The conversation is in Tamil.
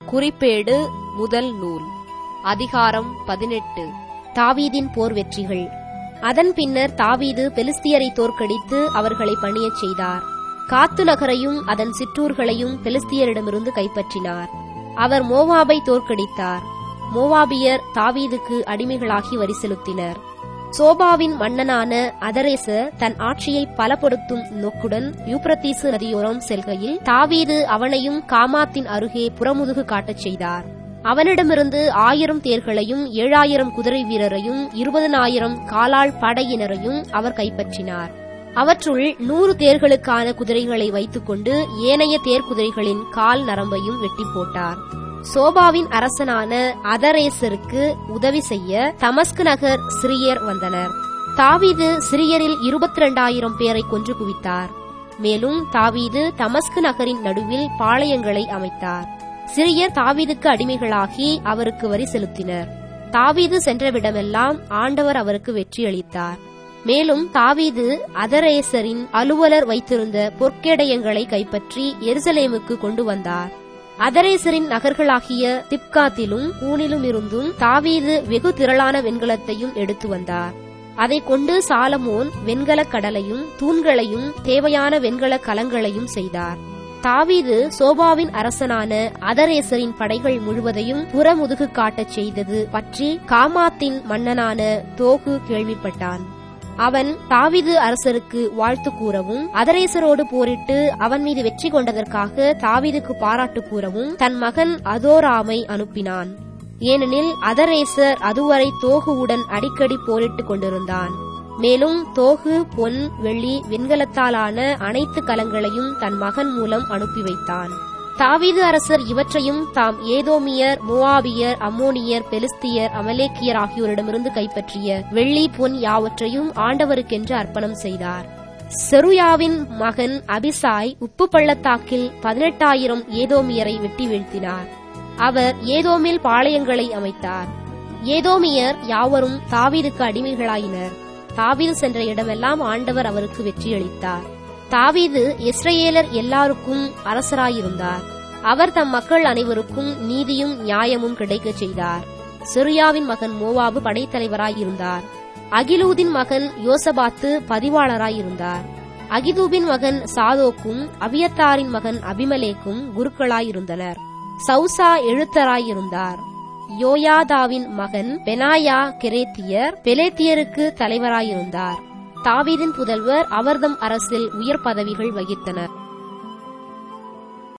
குறிப்பேடு முதல் நூல் அதிகாரம் பதினெட்டு தாவீதின் போர் வெற்றிகள் அதன் பின்னர் தாவீது பெலிஸ்தியரை தோற்கடித்து அவர்களை பணியச் செய்தார் காத்து நகரையும் அதன் சிற்றூர்களையும் பெலிஸ்தியரிடமிருந்து கைப்பற்றினார் அவர் மோவாபை தோற்கடித்தார் மோவாபியர் தாவீதுக்கு அடிமைகளாகி வரி செலுத்தினர் சோபாவின் மன்னனான அதரேசர் தன் ஆட்சியை பலப்படுத்தும் நோக்குடன் யூப்ரத்தீசு நதியோரம் செல்கையில் தாவீது அவனையும் காமாத்தின் அருகே புறமுதுகு காட்டச் செய்தார் அவனிடமிருந்து ஆயிரம் தேர்களையும் ஏழாயிரம் குதிரை வீரரையும் இருபதனாயிரம் காலாள் படையினரையும் அவர் கைப்பற்றினார் அவற்றுள் நூறு தேர்களுக்கான குதிரைகளை வைத்துக்கொண்டு ஏனைய தேர்குதிரைகளின் கால் நரம்பையும் வெட்டி போட்டார் சோபாவின் அரசனான அதரேசருக்கு உதவி செய்ய தமஸ்கு நகர் சிரியர் வந்தனர் தாவீது சிரியரில் இருபத்தி இரண்டாயிரம் பேரை கொன்று குவித்தார் மேலும் தாவீது தமஸ்கு நகரின் நடுவில் பாளையங்களை அமைத்தார் சிறியர் தாவீதுக்கு அடிமைகளாகி அவருக்கு வரி செலுத்தினர் தாவீது சென்றவிடமெல்லாம் ஆண்டவர் அவருக்கு வெற்றி அளித்தார் மேலும் தாவீது அதரேசரின் அலுவலர் வைத்திருந்த பொற்கேடயங்களை கைப்பற்றி எருசலேமுக்கு கொண்டு வந்தார் அதரேசரின் நகர்களாகிய திப்காத்திலும் கூனிலும் இருந்தும் தாவீது வெகு திரளான வெண்கலத்தையும் எடுத்து வந்தார் அதை கொண்டு சாலமோன் வெண்கலக் கடலையும் தூண்களையும் தேவையான வெண்கல கலங்களையும் செய்தார் தாவீது சோபாவின் அரசனான அதரேசரின் படைகள் முழுவதையும் புறமுதுகு காட்டச் செய்தது பற்றி காமாத்தின் மன்னனான தோகு கேள்விப்பட்டான் அவன் தாவீது அரசருக்கு வாழ்த்து கூறவும் அதரேசரோடு போரிட்டு அவன் மீது வெற்றி கொண்டதற்காக தாவீதுக்கு பாராட்டு கூறவும் தன் மகன் அதோராமை அனுப்பினான் ஏனெனில் அதரேசர் அதுவரை தோகுவுடன் அடிக்கடி போரிட்டுக் கொண்டிருந்தான் மேலும் தோகு பொன் வெள்ளி வெண்கலத்தாலான அனைத்து கலங்களையும் தன் மகன் மூலம் அனுப்பி வைத்தான் தாவீது அரசர் இவற்றையும் தாம் ஏதோமியர் மோவாபியர் அம்மோனியர் பெலிஸ்தியர் அமலேக்கியர் ஆகியோரிடமிருந்து கைப்பற்றிய வெள்ளி பொன் யாவற்றையும் ஆண்டவருக்கென்று அர்ப்பணம் செய்தார் செருயாவின் மகன் அபிசாய் உப்பு பள்ளத்தாக்கில் பதினெட்டாயிரம் ஏதோமியரை வெட்டி வீழ்த்தினார் அவர் ஏதோமில் பாளையங்களை அமைத்தார் ஏதோமியர் யாவரும் தாவீதுக்கு அடிமைகளாயினர் தாவீது சென்ற இடமெல்லாம் ஆண்டவர் அவருக்கு வெற்றியளித்தார் தாவீது இஸ்ரேலர் எல்லாருக்கும் அரசராயிருந்தார் அவர் தம் மக்கள் அனைவருக்கும் நீதியும் நியாயமும் கிடைக்கச் செய்தார் சிரியாவின் மகன் மோவாபு படைத்தலைவராயிருந்தார் அகிலூதின் மகன் யோசபாத்து பதிவாளராயிருந்தார் அகிதூபின் மகன் சாதோக்கும் அபியத்தாரின் மகன் அபிமலேக்கும் குருக்களாயிருந்தனர் சவுசா எழுத்தராயிருந்தார் யோயாதாவின் மகன் பெனாயா கெரேத்தியர் பெலேத்தியருக்கு தலைவராயிருந்தார் தாவீதின் புதல்வர் அவர்தம் அரசில் உயர் பதவிகள் வகித்தனர்